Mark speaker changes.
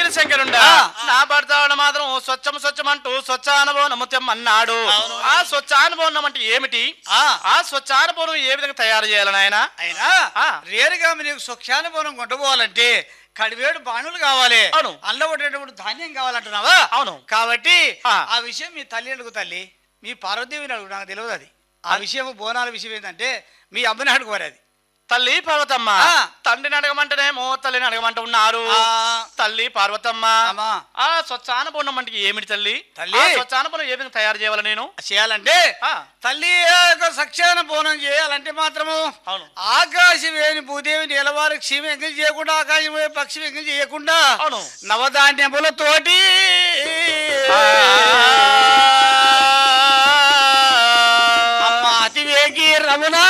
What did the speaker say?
Speaker 1: వీర శంకరుండా
Speaker 2: ఆ.
Speaker 1: నా భర్త వాడు మాత్రం స్వచ్ఛం స్వచ్ఛం అంటూ స్వచ్ఛానుభవం అన్నాడు
Speaker 2: అవును.
Speaker 1: ఆ స్వచ్ఛానుభవం అంటే ఏమిటి
Speaker 2: ఆ.
Speaker 1: ఆ స్వచ్ఛానుభవం ఏ విధంగా తయారు చేయాలని ఆయన
Speaker 2: అయినా
Speaker 1: ఆ.
Speaker 2: రేరుగా నీకు సుఖ్యానుభవం కొంటుపోవాలంటే కడివేడు బాణులు కావాలి
Speaker 1: అవును.
Speaker 2: అందులో ఉండేటప్పుడు ధాన్యం కావాలంటున్నావా
Speaker 1: అవును.
Speaker 2: కాబట్టి
Speaker 1: ఆ.
Speaker 2: ఆ విషయం మీ తల్లి అడుగు తల్లి మీ పార్వతీవిని అడుగు నాకు తెలియదు అది ఆ విషయం బోనాల విషయం ఏంటంటే మీ అమ్మని అడుగుకోరు అది
Speaker 1: తల్లి పార్వతమ్మ
Speaker 2: ఆ.
Speaker 1: తండ్రిని అడగమంటేనేమో తల్లిని అడగమంట ఉన్నారు
Speaker 2: ఆ.
Speaker 1: తల్లి పార్వతమ్మ
Speaker 2: అమ్మా.
Speaker 1: ఆ స్వచ్ఛానుభవం అంటే ఏమిటి తల్లి
Speaker 2: తల్లి.
Speaker 1: ఆ స్వచ్ఛానుభవం ఏ విధంగా తయారు చేయాలి నేను
Speaker 2: చేయాలంటే
Speaker 1: ఆ.
Speaker 2: తల్లి యొక్క సఖ్యాన బోనం చేయాలంటే మాత్రము
Speaker 1: అవును.
Speaker 2: ఆకాశం వేని భూదేవి నీలవారి క్షీమ ఎంగం చేయకుండా ఆకాశం వేని పక్షి ఎంగం చేయకుండా
Speaker 1: అవును.
Speaker 2: నవధాన్యములతోటి
Speaker 1: ఆ.
Speaker 2: అమ్మ అతివేగి రమణ